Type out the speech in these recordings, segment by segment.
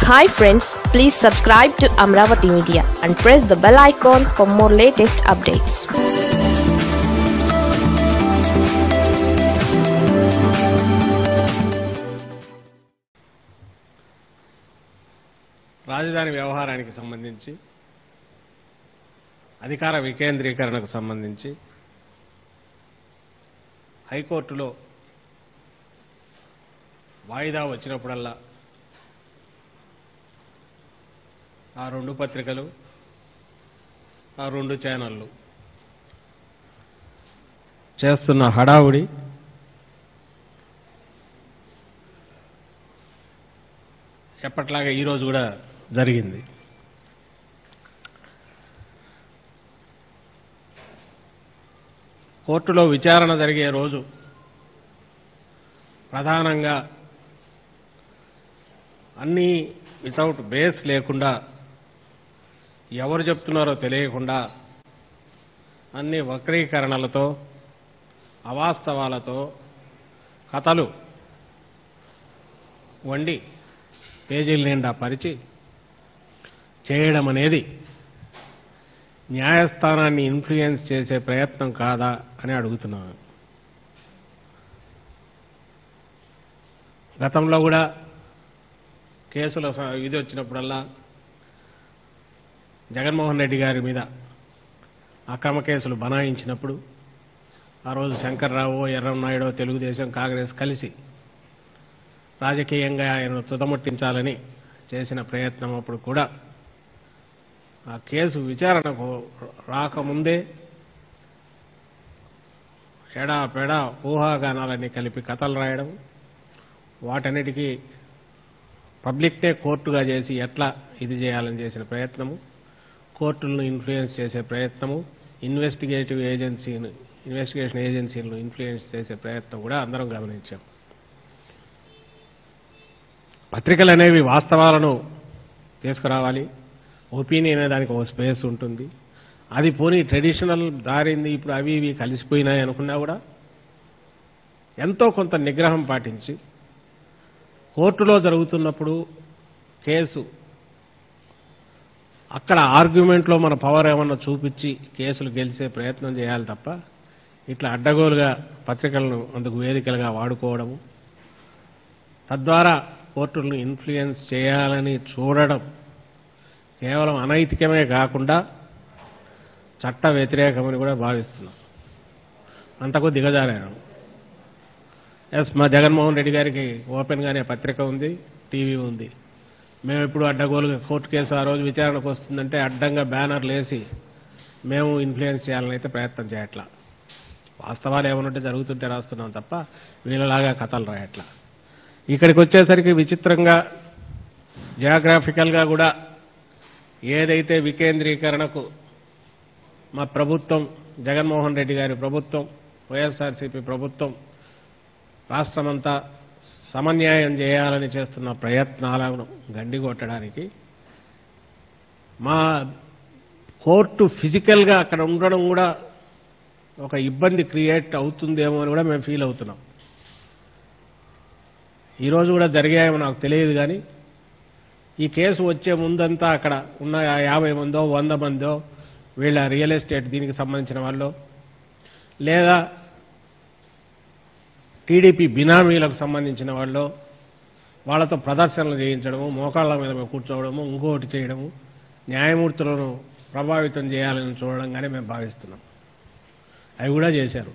hi friends please subscribe to Amaravati media and press the bell icon for more latest updates రాజధాని వ్యవహారానికి సంబంధించి అధికార వికేంద్రీకరణకు సంబంధించి హైకోర్టులో వాయిదా వచ్చినప్పుడల్లా ఆ రెండు పత్రికలు ఆ రెండు ఛానళ్ళు చేస్తున్న హడావుడి ఎప్పట్లాగా ఈరోజు కూడా జరిగింది కోర్టులో విచారణ జరిగే రోజు ప్రధానంగా అన్నీ వితౌట్ బేస్ లేకుండా ఎవరు చెప్తున్నారో తెలియకుండా అన్ని వక్రీకరణలతో అవాస్తవాలతో కథలు వండి పేజీల నిండా పరిచి చేయడం అనేది న్యాయస్థానాన్ని ఇన్ఫ్లుయెన్స్ చేసే ప్రయత్నం కాదా అని అడుగుతున్నాను గతంలో కూడా కేసుల స- ఇది వచ్చినప్పుడల్లా జగన్మోహన్ రెడ్డి గారి మీద అక్రమ కేసులు బనాయించినప్పుడు ఆ రోజు శంకర్రావు ఎర్రంనాయుడు తెలుగుదేశం కాంగ్రెస్ కలిసి రాజకీయంగా ఆయన తుదముట్టించాలని చేసిన ప్రయత్నం అప్పుడు కూడా ఆ కేసు విచారణకు రాకముందే ఎడా పెడా ఊహాగానాలన్నీ కలిపి కథలు రాయడం వాటన్నిటికీ పబ్లిక్నే కోర్టుగా చేసి ఎట్లా ఇది చేయాలని చేసిన ప్రయత్నము కోర్టులను ఇన్ఫ్లుయెన్స్ చేసే ప్రయత్నము ఇన్వెస్టిగేటివ్ ఏజెన్సీని ఇన్వెస్టిగేషన్ ఏజెన్సీలను ఇన్ఫ్లుయెన్స్ చేసే ప్రయత్నం కూడా అందరం గమనించాం పత్రికలు అనేవి వాస్తవాలను తీసుకురావాలి ఒపీనియన్ అనే దానికి ఒక స్పేస్ ఉంటుంది అది పోనీ ట్రెడిషనల్ దారింది ఇప్పుడు అవి ఇవి కలిసిపోయినాయి అనుకున్నా కూడా ఎంతో కొంత నిగ్రహం పాటించి కోర్టులో జరుగుతున్నప్పుడు కేసు అక్కడ ఆర్గ్యుమెంట్లో మన పవర్ ఏమన్నా చూపించి కేసులు గెలిచే ప్రయత్నం చేయాలి తప్ప ఇట్లా అడ్డగోలుగా పత్రికలను అందుకు వేదికలుగా వాడుకోవడము తద్వారా కోర్టులను ఇన్ఫ్లుయెన్స్ చేయాలని చూడడం కేవలం అనైతికమే కాకుండా చట్ట వ్యతిరేకమని కూడా భావిస్తున్నాం అంతకు దిగజారాను ఎస్ మా జగన్మోహన్ రెడ్డి గారికి ఓపెన్గానే పత్రిక ఉంది టీవీ ఉంది మేము ఇప్పుడు అడ్డగోలుగా కోర్టు కేసు ఆ రోజు విచారణకు వస్తుందంటే అడ్డంగా బ్యానర్లు వేసి మేము ఇన్ఫ్లుయెన్స్ చేయాలని అయితే ప్రయత్నం చేయట్లా వాస్తవాలు ఏమనుంటే జరుగుతుంటే రాస్తున్నాం తప్ప వీళ్ళలాగా కథలు రాయట్లా ఇక్కడికి వచ్చేసరికి విచిత్రంగా జియోగ్రాఫికల్గా కూడా ఏదైతే వికేంద్రీకరణకు మా ప్రభుత్వం జగన్మోహన్ రెడ్డి గారి ప్రభుత్వం వైఎస్ఆర్సీపీ ప్రభుత్వం రాష్ట్రమంతా సమన్యాయం చేయాలని చేస్తున్న ప్రయత్నాలను గండికొట్టడానికి మా కోర్టు ఫిజికల్గా అక్కడ ఉండడం కూడా ఒక ఇబ్బంది క్రియేట్ అవుతుందేమో అని కూడా మేము ఫీల్ అవుతున్నాం ఈరోజు కూడా జరిగాయేమో నాకు తెలియదు కానీ ఈ కేసు వచ్చే ముందంతా అక్కడ ఉన్న ఆ యాభై మందో వంద మందో వీళ్ళ రియల్ ఎస్టేట్ దీనికి సంబంధించిన వాళ్ళు లేదా టీడీపీ బినామీలకు సంబంధించిన వాళ్ళు వాళ్ళతో ప్రదర్శనలు చేయించడము మోకాళ్ళ మీద కూర్చోవడము ఇంకొకటి చేయడము న్యాయమూర్తులను ప్రభావితం చేయాలని చూడడంగానే మేము భావిస్తున్నాం అవి కూడా చేశారు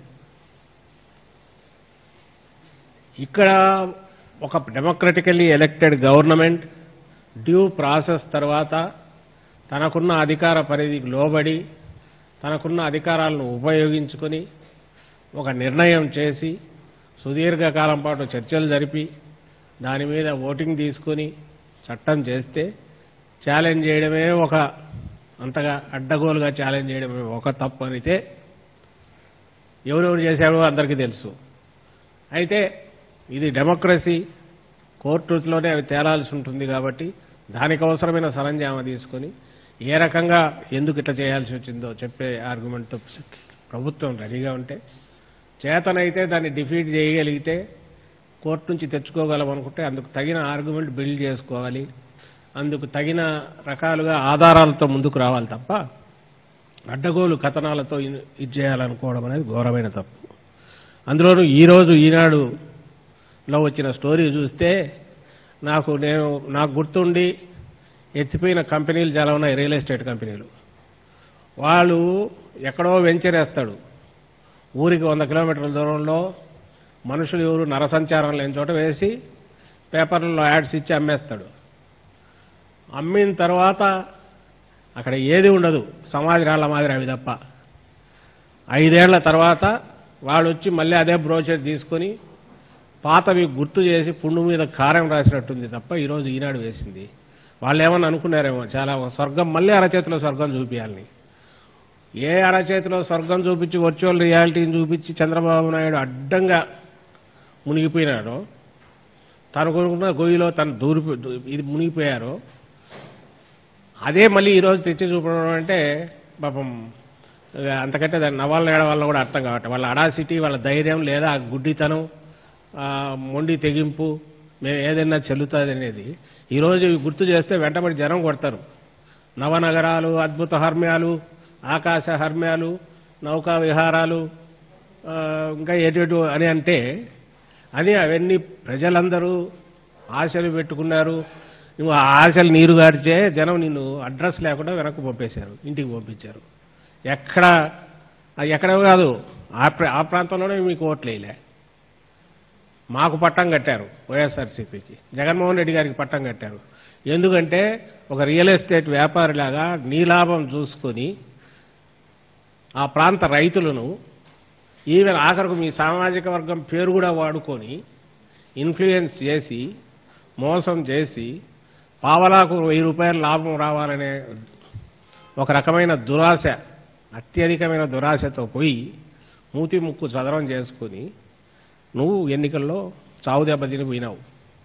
ఇక్కడ ఒక democratically elected government due process తర్వాత తనకున్న అధికార పరిధికి లోబడి తనకున్న అధికారాలను ఉపయోగించుకొని ఒక నిర్ణయం చేసి సుదీర్ఘకాలం పాటు చర్చలు జరిపి దాని మీద ఓటింగ్ తీసుకొని చట్టం చేస్తే ఛాలెంజ్ చేయడమే ఒక అంతగా అడ్డగోలుగా ఛాలెంజ్ చేయడమే ఒక తప్పు అనితే ఎవరెవరు చేశాడో అందరికీ తెలుసు అయితే ఇది డెమోక్రసీ కోర్టులోనే అవి తేలాల్సి ఉంటుంది కాబట్టి దానికి అవసరమైన సరంజామా తీసుకొని ఏ రకంగా ఎందుకు ఇట్లా చేయాల్సి వచ్చిందో చెప్పే ఆర్గ్యుమెంట్తో ప్రభుత్వం రెడీగా ఉంటే చేతనైతే దాన్ని డిఫీట్ చేయగలిగితే కోర్టు నుంచి తెచ్చుకోగలం అనుకుంటే అందుకు తగిన ఆర్గ్యుమెంట్ బిల్డ్ చేసుకోవాలి అందుకు తగిన రకాలుగా ఆధారాలతో ముందుకు రావాలి తప్ప అడ్డగోలు కథనాలతో ఇ- ఇది చేయాలనుకోవడం అనేది ఘోరమైన తప్పు అందులోనూ ఈరోజు ఈనాడులో వచ్చిన స్టోరీ చూస్తే నాకు నేను నాకు గుర్తుండి ఎత్తిపోయిన కంపెనీలు చాలా ఉన్నాయి రియల్ ఎస్టేట్ కంపెనీలు వాళ్ళు ఎక్కడో వెంచర్ వేస్తాడు ఊరికి వంద కిలోమీటర్ల దూరంలో మనుషులు ఎవరు నరసంచారం లేని చోట వేసి పేపర్లలో యాడ్స్ ఇచ్చి అమ్మేస్తాడు అమ్మిన తర్వాత అక్కడ ఏది ఉండదు సమాధి రాళ్ల మాదిరి అవి తప్ప ఐదేళ్ల తర్వాత వాడు వచ్చి మళ్ళీ అదే బ్రోచర్ తీసుకొని పాతవి గుర్తు చేసి పుండు మీద కారం రాసినట్టుంది తప్ప ఈరోజు ఈనాడు వేసింది వాళ్ళు ఏమన్నా అనుకున్నారేమో చాలా స్వర్గం మళ్ళీ అరచేతిలో స్వర్గం చూపించాలని ఏ అరచేతిలో స్వర్గం చూపించి వర్చువల్ రియాలిటీని చూపించి చంద్రబాబు నాయుడు అడ్డంగా మునిగిపోయినాడో తను కొనుక్కున్న గొయ్యిలో తను దూరి ఇది మునిగిపోయారో అదే మళ్ళీ ఈరోజు తెచ్చి చూపడం అంటే పాపం ఇక అంతకంటే దాన్ని నవ్వాలని ఏడవాళ్ళ కూడా అర్థం కావట్లేదు వాళ్ళ అడాసిటీ వాళ్ళ ధైర్యం లేదా ఆ గుడ్డితనం ఆ మొండి తెగింపు మేము ఏదైనా చెల్లుతుంది అనేది ఈరోజు ఇవి గుర్తు చేస్తే వెంటబడి జనం కొడతారు నవనగరాలు అద్భుత హర్మ్యాలు ఆకాశ హర్మ్యాలు నౌకా విహారాలు ఆ, ఇంకా ఎటు అని అంటే అని అవన్నీ ప్రజలందరూ ఆశలు పెట్టుకున్నారు నువ్వు ఆ ఆశలు నీరు గారిచే జనం నిన్ను అడ్రస్ లేకుండా వెనక్కి పంపేశారు ఇంటికి పంపించారు ఎక్కడ అది ఎక్కడ కాదు ఆ ప్ర- ఆ ప్రాంతంలోనే మీకు ఓట్లు వేయలే మాకు పట్టం కట్టారు వైఎస్ఆర్సీపీకి జగన్మోహన్ రెడ్డి గారికి పట్టం కట్టారు ఎందుకంటే ఒక రియల్ ఎస్టేట్ వ్యాపారిలాగా నీలాభం చూసుకొని ఆ ప్రాంత రైతులను ఈవెన్ ఆఖరకు మీ సామాజిక వర్గం పేరు కూడా వాడుకొని ఇన్ఫ్లుయెన్స్ చేసి మోసం చేసి పావలాకు వెయ్యి రూపాయల లాభం రావాలనే ఒక రకమైన దురాశ అత్యధికమైన దురాశతో పోయి మూతి ముక్కు చదరం చేసుకుని నువ్వు ఎన్నికల్లో చావు దెబ్బతిని పోయినావు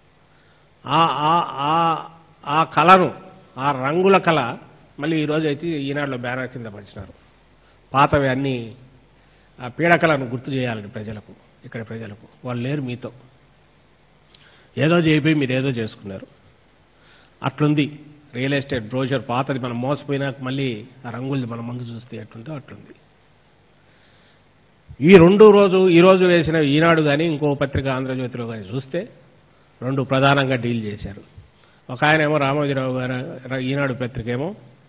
ఆ ఆ- ఆ- ఆ కళను ఆ రంగుల కళ మళ్ళీ ఈరోజు అయితే ఈనాడులో బ్యానర్ కింద పరిచినారు పాతవి అన్నీ ఆ పీడకలను గుర్తు చేయాలని ప్రజలకు ఇక్కడ ప్రజలకు వాళ్ళు లేరు మీతో ఏదో చేయిపోయి మీరు ఏదో చేసుకున్నారు అట్లుంది రియల్ ఎస్టేట్ బ్రోచర్ పాతది మనం మోసపోయినాక మళ్ళీ ఆ రంగుల్ని మన ముందు చూస్తే ఎట్లుంటే అట్లుంది ఈ రెండు రోజు ఈ రోజు వేసిన ఈనాడు కానీ ఇంకో పత్రిక ఆంధ్రజ్యోతిలో కానీ చూస్తే రెండు ప్రధానంగా డీల్ చేశారు ఒక ఆయన ఏమో రామోజీరావు గారు ఈనాడు పత్రిక ఏమో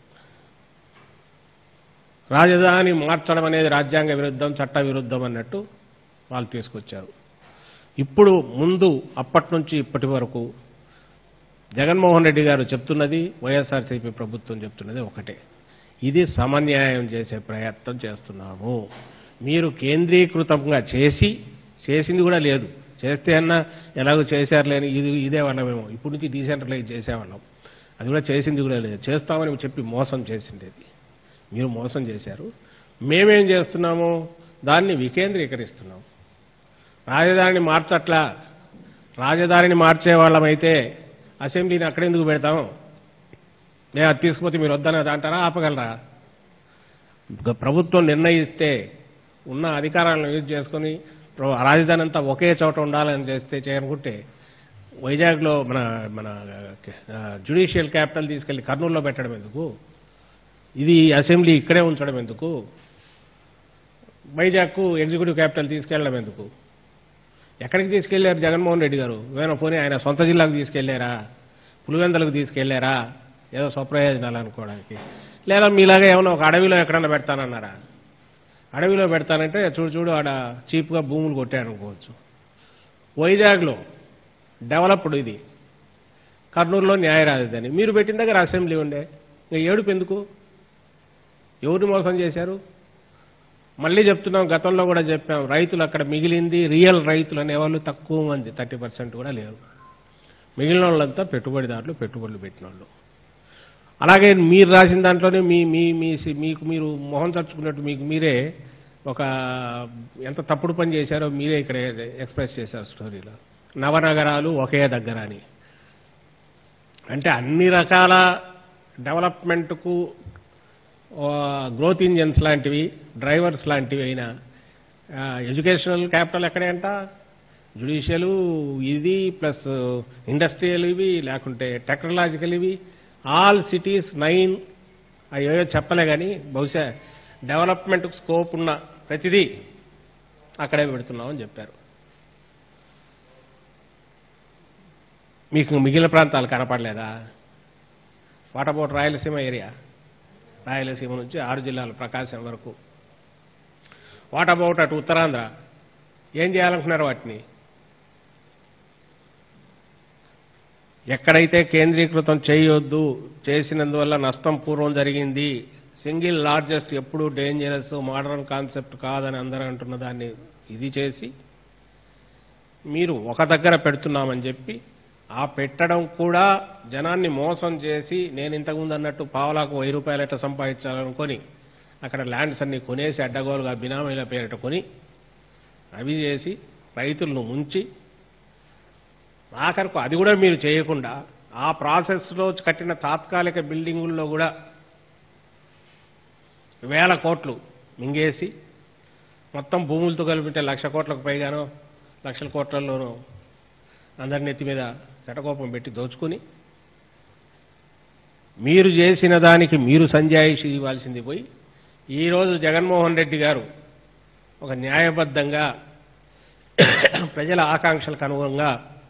రాజధాని మార్చడం అనేది రాజ్యాంగ విరుద్ధం చట్ట విరుద్ధం అన్నట్టు వాళ్ళు తీసుకొచ్చారు ఇప్పుడు ముందు అప్పటి నుంచి ఇప్పటి వరకు జగన్మోహన్ రెడ్డి గారు చెప్తున్నది వైఎస్ఆర్సీపీ ప్రభుత్వం చెప్తున్నది ఒకటే ఇది సమన్యాయం చేసే ప్రయత్నం చేస్తున్నాము మీరు కేంద్రీకృతంగా చేసి చేసింది కూడా లేదు చేస్తే అన్నా ఎలాగో చేశారులేని ఇది ఇదే వాళ్ళమేమో ఇప్పుడు నుంచి డీసెంట్రలైజ్ చేసేవాళ్ళం అది కూడా చేసింది కూడా లేదు చేస్తామని చెప్పి మోసం చేసిండేది మీరు మోసం చేశారు మేమేం చేస్తున్నాము దాన్ని వికేంద్రీకరిస్తున్నాం రాజధానిని మార్చట్లా రాజధానిని మార్చే వాళ్ళమైతే అసెంబ్లీని అక్కడెందుకు పెడతాం నేను అది తీసుకుపోతే మీరు వద్దని అది అంటారా ఆపగలరా గ- ప్రభుత్వం నిర్ణయిస్తే ఉన్న అధికారాలను యూజ్ చేసుకుని ప్ర- రాజధాని అంతా ఒకే చోట ఉండాలని చేస్తే చేయనుకుంటే వైజాగ్లో మన మన జ్యుడిషియల్ క్యాపిటల్ తీసుకెళ్లి కర్నూలులో పెట్టడం ఎందుకు ఇది అసెంబ్లీ ఇక్కడే ఉంచడం ఎందుకు వైజాగ్కు ఎగ్జిక్యూటివ్ క్యాపిటల్ తీసుకెళ్లడం ఎందుకు ఎక్కడికి తీసుకెళ్లారు జగన్మోహన్ రెడ్డి గారు ఏమైనా పోనీ ఆయన సొంత జిల్లాకు తీసుకెళ్లారా పులివెందలకు తీసుకెళ్లారా ఏదో స్వప్రయోజనాలు అనుకోవడానికి లేదా మీలాగా ఏమైనా ఒక అడవిలో ఎక్కడన్నా పెడతానన్నారా అడవిలో పెడతానంటే చూడు చూడు ఆడ చీప్గా భూములు కొట్టాడనుకోవచ్చు వైజాగ్లో డెవలప్డ్ ఇది కర్నూలులో న్యాయ రాజధాని మీరు పెట్టిన దగ్గర అసెంబ్లీ ఉండే ఇంకా ఏడుపు ఎందుకు ఎవరిని మోసం చేశారు మళ్ళీ చెప్తున్నాం గతంలో కూడా చెప్పాం రైతులు అక్కడ మిగిలింది రియల్ రైతులు అనేవాళ్ళు తక్కువ మంది థర్టీ పర్సెంట్ కూడా లేరు మిగిలిన వాళ్ళంతా పెట్టుబడిదారులు పెట్టుబడులు పెట్టిన వాళ్ళు అలాగే మీరు రాసిన దాంట్లోనే మీ మీ మీ సి- మీకు మీరు మొహం తరుచుకున్నట్టు మీకు మీరే ఒక ఎంత తప్పుడు పని చేశారో మీరే ఇక్కడ ఎక్స్ప్రెస్ చేశారు స్టోరీలో నవనగరాలు ఒకే దగ్గర అని అంటే అన్ని రకాల డెవలప్మెంట్కు గ్రోత్ ఇంజన్స్ లాంటివి డ్రైవర్స్ లాంటివి అయినా ఎడ్యుకేషనల్ క్యాపిటల్ ఎక్కడే అంట జుడిషియల్ ఇది ప్లస్ ఇండస్ట్రియల్ ఇవి లేకుంటే టెక్నాలజికల్ ఇవి ఆల్ సిటీస్ నైన్ అయ్యో చెప్పలే కానీ బహుశా డెవలప్మెంట్ స్కోప్ ఉన్న ప్రతిదీ అక్కడే పెడుతున్నామని చెప్పారు మీకు మిగిలిన ప్రాంతాలు కనపడలేదా what about Rayalaseema area Rayalaseema నుంచి ఆరు జిల్లాలు ప్రకాశం వరకు వాట్ అబౌట్ అటు ఉత్తరాంధ్ర ఏం చేయాలనుకున్నారు వాటిని ఎక్కడైతే కేంద్రీకృతం చేయొద్దు చేసినందువల్ల నష్టం పూర్వం జరిగింది సింగిల్ లార్జెస్ట్ ఎప్పుడు డేంజరస్ మోడర్న్ కాన్సెప్ట్ కాదని అందరూ అంటున్న దాన్ని ఇది చేసి మీరు ఒక దగ్గర పెడుతున్నామని చెప్పి ఆ పెట్టడం కూడా జనాన్ని మోసం చేసి నేను ఇంతకుముందు అన్నట్టు పావలాకు వెయ్యి రూపాయలు ఎట్లా సంపాదించాలనుకొని అక్కడ ల్యాండ్స్ అన్ని కొనేసి అడ్డగోలుగా బినామీల పేరిట కొని అవి చేసి రైతులను ముంచి ఆఖరకు అది కూడా మీరు చేయకుండా ఆ ప్రాసెస్లో కట్టిన తాత్కాలిక బిల్డింగుల్లో కూడా వేల కోట్లు మింగేసి మొత్తం భూములతో కలిపితే లక్ష కోట్లకు పైగానో లక్షల కోట్లలోనూ అందరి నెత్తి మీద శటకోపం పెట్టి దోచుకుని మీరు చేసిన దానికి మీరు సంజాయిషి ఇవ్వాల్సింది పోయి ఈరోజు జగన్మోహన్ రెడ్డి గారు ఒక న్యాయబద్ధంగా ప్రజల ఆకాంక్షలకు అనుగుణంగా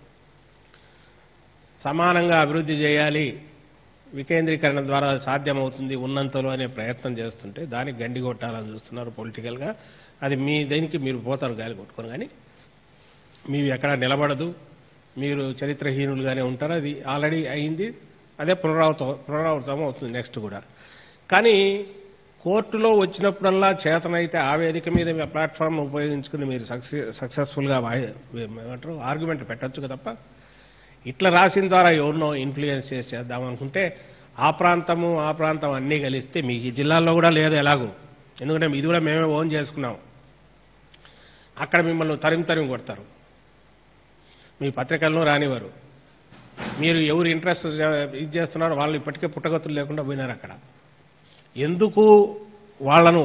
సమానంగా అభివృద్ధి చేయాలి వికేంద్రీకరణ ద్వారా సాధ్యమవుతుంది ఉన్నంతలో అనే ప్రయత్నం చేస్తుంటే దానికి గండి కొట్టాలని చూస్తున్నారు పొలిటికల్గా అది మీ దేనికి మీరు పోతారు గాలి కొట్టుకొని కానీ మీవి ఎక్కడా నిలబడదు మీరు చరిత్రహీనులుగానే ఉంటారు అది ఆల్రెడీ అయింది అదే పునరావృతం పునరావృతం అవుతుంది నెక్స్ట్ కూడా కానీ కోర్టులో వచ్చినప్పుడల్లా చేతనైతే ఆ వేదిక మీద మీ ప్లాట్ఫామ్ ఉపయోగించుకుని మీరు సక్సెస్ సక్సెస్ఫుల్గా ఏమంటారు ఆర్గ్యుమెంట్ పెట్టచ్చు తప్ప ఇట్లా రాసిన ద్వారా ఎవరినో ఇన్ఫ్లుయెన్స్ చేసి చేద్దాం అనుకుంటే ఆ ప్రాంతము ఆ ప్రాంతం అన్నీ కలిస్తే మీకు ఈ జిల్లాల్లో కూడా లేదు ఎలాగో ఎందుకంటే ఇది కూడా మేమే ఓన్ చేసుకున్నాం అక్కడ మిమ్మల్ని తరిమి తరిమి కొడతారు మీ పత్రికలను రానివారు మీరు ఎవరు ఇంట్రెస్ట్ ఇది చేస్తున్నారో వాళ్ళు ఇప్పటికే పుట్టగతులు లేకుండా పోయినారు అక్కడ ఎందుకు వాళ్లను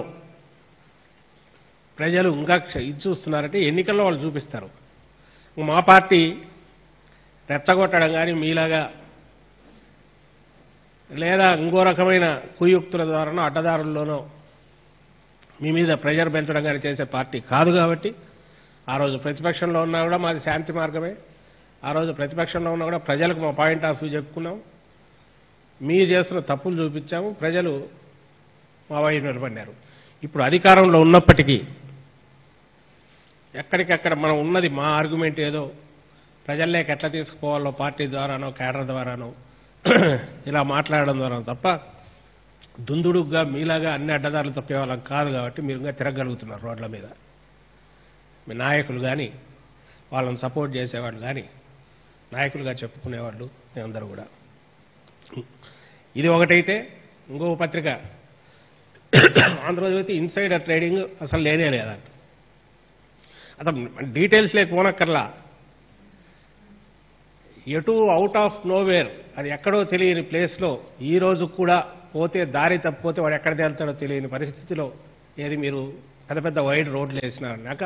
ప్రజలు ఇంకా క్ష- ఇది చూస్తున్నారంటే ఎన్నికల్లో వాళ్ళు చూపిస్తారు మా పార్టీ రెచ్చగొట్టడం కానీ మీలాగా లేదా ఇంకో రకమైన కుయుక్తుల ద్వారానో అడ్డదారుల్లోనో మీ మీద ప్రెజర్ పెంచడం కానీ చేసే పార్టీ కాదు కాబట్టి ఆ రోజు ప్రతిపక్షంలో ఉన్నా కూడా మాది శాంతి మార్గమే ఆ రోజు ప్రతిపక్షంలో ఉన్నా కూడా ప్రజలకు మా పాయింట్ ఆఫ్ వ్యూ చెప్పుకున్నాం మీరు చేస్తున్న తప్పులు చూపించాము ప్రజలు మా వైపు నిలబడినారు ఇప్పుడు అధికారంలో ఉన్నప్పటికీ ఎక్కడికక్కడ మనం ఉన్నది మా ఆర్గ్యుమెంట్ ఏదో ప్రజల్లోకి ఎట్లా తీసుకుపోవాలో పార్టీ ద్వారానో కేడర్ ద్వారానో ఇలా మాట్లాడడం ద్వారా తప్ప దుందుడుగ్గా మీలాగా అన్ని అడ్డదారులు తప్పే వాళ్ళం కాదు కాబట్టి మీరు ఇంకా తిరగలుగుతున్నారు రోడ్ల మీద మీ నాయకులు కానీ వాళ్ళని సపోర్ట్ చేసేవాళ్ళు కానీ నాయకులుగా చెప్పుకునేవాళ్ళు మేమందరూ కూడా ఇది ఒకటైతే ఇంకో పత్రిక ఆంధ్రజ్యోతి ఇన్సైడర్ ట్రేడింగ్ అసలు లేనే లేదంట అసలు డీటెయిల్స్ లేక పోనక్కర్లా ఎటు అవుట్ ఆఫ్ నోవేర్ అది ఎక్కడో తెలియని ప్లేస్లో ఈ రోజు కూడా పోతే దారి తప్పిపోతే వాడు ఎక్కడ తేలుతాడో తెలియని పరిస్థితిలో ఏది మీరు పెద్ద పెద్ద వైడ్ రోడ్లు వేసినారన్నాక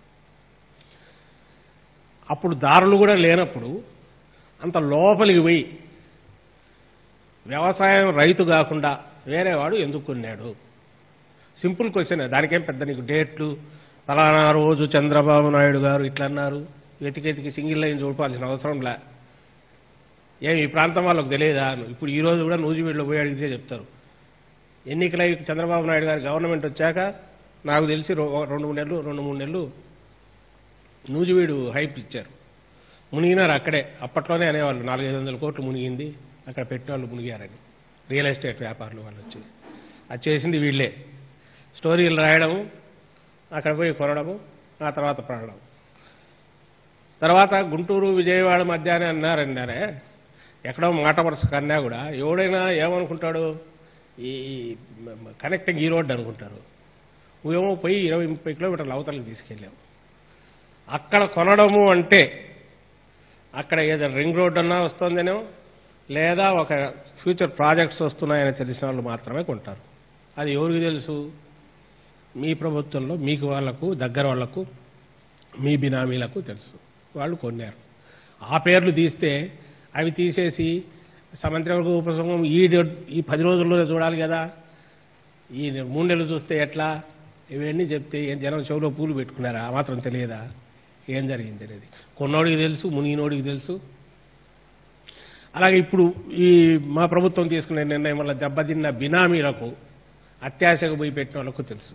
అప్పుడు దారులు కూడా లేనప్పుడు అంత లోపలికి పోయి వ్యవసాయం రైతు కాకుండా వేరే వాడు ఎందుకు కొన్నాడు సింపుల్ క్వశ్చన్ దానికేం పెద్ద నీకు డేట్లు ఫలానా రోజు చంద్రబాబు నాయుడు గారు ఇట్లా అన్నారు వెతికెతికి సింగిల్ లైన్ చూడాల్సిన అవసరం లే ఏం ఈ ప్రాంతం వాళ్ళకు తెలియదా ఇప్పుడు ఈ రోజు కూడా నూజివీడులో పోయి అడిగితే చెప్తారు ఎన్నికలై చంద్రబాబు నాయుడు గారి గవర్నమెంట్ వచ్చాక నాకు తెలిసి రో- రెండు మూడు నెలలు రెండు మూడు నెలలు నూజివీడు హైప్ ఇచ్చారు మునిగినారు అక్కడే అప్పట్లోనే అనేవాళ్ళు నాలుగైదు వందల కోట్లు మునిగింది అక్కడ పెట్టిన వాళ్ళు మునిగారని రియల్ ఎస్టేట్ వ్యాపారులు వాళ్ళు వచ్చి అది చేసింది వీళ్ళే స్టోరీలు రాయడము అక్కడ పోయి కొనడము ఆ తర్వాత పడడం తర్వాత గుంటూరు విజయవాడ మధ్యాహ్నం అన్నారన్నారే ఎక్కడో మాట వరుస కన్నా కూడా ఎవడైనా ఏమనుకుంటాడు ఈ కనెక్టింగ్ ఈ రోడ్డు అనుకుంటారు నువ్వేమో పోయి ఇరవై ముప్పై కిలోమీటర్ల అవతలకి తీసుకెళ్ళావు అక్కడ కొనడము అంటే అక్కడ ఏదో రింగ్ రోడ్ అన్నా వస్తుందనో లేదా ఒక ఫ్యూచర్ ప్రాజెక్ట్స్ వస్తున్నాయని తెలిసిన వాళ్ళు మాత్రమే కొంటారు అది ఎవరికి తెలుసు మీ ప్రభుత్వంలో మీకు వాళ్లకు దగ్గర వాళ్లకు మీ బినామీలకు తెలుసు వాళ్ళు కొన్నారు ఆ పేర్లు తీస్తే అవి తీసేసి సమంత్రివర్గ ఉపసంఘం ఈ డె- ఈ పది రోజుల్లోనే చూడాలి కదా ఈ మూడు నెలలు చూస్తే ఎట్లా ఇవన్నీ చెప్తే ఏం జనం చెవులో పూలు పెట్టుకున్నారా ఆ మాత్రం తెలియదా ఏం జరిగింది అనేది కొన్నోడికి తెలుసు మునిగినోడికి తెలుసు అలాగే ఇప్పుడు ఈ మా ప్రభుత్వం తీసుకునే నిర్ణయం వల్ల దెబ్బతిన్న బినామీలకు అత్యాశకు పోయి పెట్టిన వాళ్ళకు తెలుసు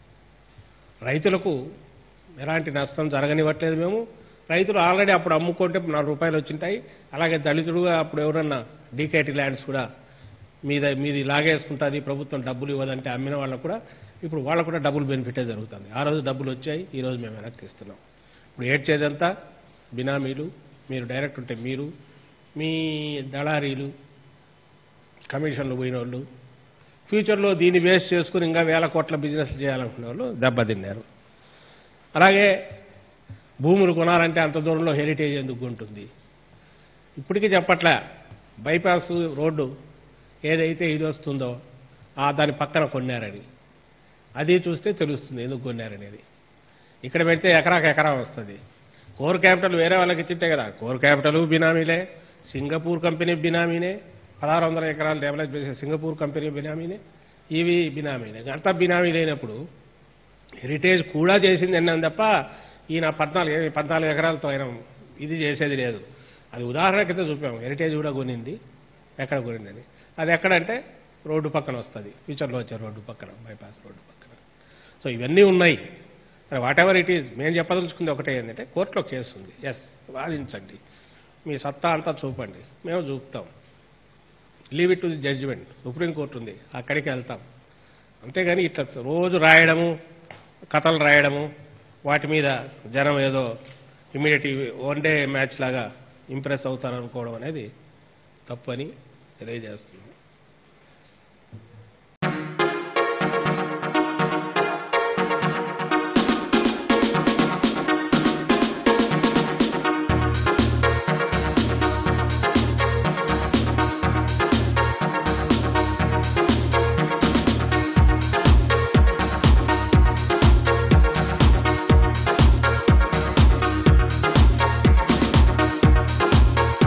రైతులకు ఎలాంటి నష్టం జరగనివ్వట్లేదు మేము రైతులు ఆల్రెడీ అప్పుడు అమ్ముకుంటే నాలుగు రూపాయలు వచ్చింటాయి అలాగే దళితుడుగా అప్పుడు ఎవరన్నా డీకేటీ ల్యాండ్స్ కూడా మీద మీది లాగేసుకుంటుంది ప్రభుత్వం డబ్బులు ఇవ్వదంటే అమ్మిన వాళ్ళకు కూడా ఇప్పుడు వాళ్ళకు కూడా డబ్బులు బెనిఫిటే జరుగుతుంది ఆ రోజు డబ్బులు వచ్చాయి ఈ రోజు మేము వెనక్కి ఇస్తున్నాం ఇప్పుడు ఏడ్చేదంతా బినామీలు మీరు డైరెక్ట్ ఉంటే మీరు మీ దళారీలు కమిషన్లు పోయిన వాళ్ళు ఫ్యూచర్లో దీన్ని వేస్ట్ చేసుకుని ఇంకా వేల కోట్ల బిజినెస్ చేయాలనుకునే వాళ్ళు దెబ్బతిన్నారు అలాగే భూములు కొనాలంటే అంత దూరంలో హెరిటేజ్ ఎందుకు ఉంటుంది ఇప్పటికీ చెప్పట్లే బైపాస్ రోడ్డు ఏదైతే ఇది వస్తుందో ఆ దాని పక్కన కొన్నారని అది చూస్తే తెలుస్తుంది ఎందుకు కొన్నారనేది ఇక్కడ పెడితే ఎకరాకు ఎకరా వస్తుంది కోర్ క్యాపిటల్ వేరే వాళ్ళకి ఇచ్చింటే కదా కోర్ క్యాపిటల్ బినామీలే సింగపూర్ కంపెనీ బినామీనే పదహారు వందల ఎకరాలు డెవలప్ చేసే సింగపూర్ కంపెనీ బినామీనే ఇవి బినామీనే అంతా బినామీ లేనప్పుడు హెరిటేజ్ కూడా చేసింది అన్నాను తప్ప ఈయన పద్నాలుగు పద్నాలుగు ఎకరాలతో ఆయన ఇది చేసేది లేదు అది ఉదాహరణ కింద చూపాము హెరిటేజ్ కూడా కొనింది ఎక్కడ కొనిందని అది ఎక్కడంటే రోడ్డు పక్కన వస్తుంది ఫ్యూచర్లో వచ్చే రోడ్డు పక్కన బైపాస్ రోడ్డు పక్కన సో ఇవన్నీ ఉన్నాయి సరే వాట్ ఎవర్ ఇట్ ఈజ్ మేము చెప్పదలుచుకుంది ఒకటే ఏంటంటే కోర్టులో కేసు ఉంది ఎస్ వాదించండి మీ సత్తా అంతా చూపండి మేము చూపుతాం leave it to the judgement supreme court ఉంది అక్కడికి వెళ్తాం అంతేగాని ఇట్లా రోజు రాయడము కథలు రాయడము వాటి మీద జనం ఏదో ఇమీడియట్ వన్ డే మ్యాచ్ లాగా ఇంప్రెస్ అవుతారనుకోవడం అనేది తప్పని తెలియజేస్తున్నాం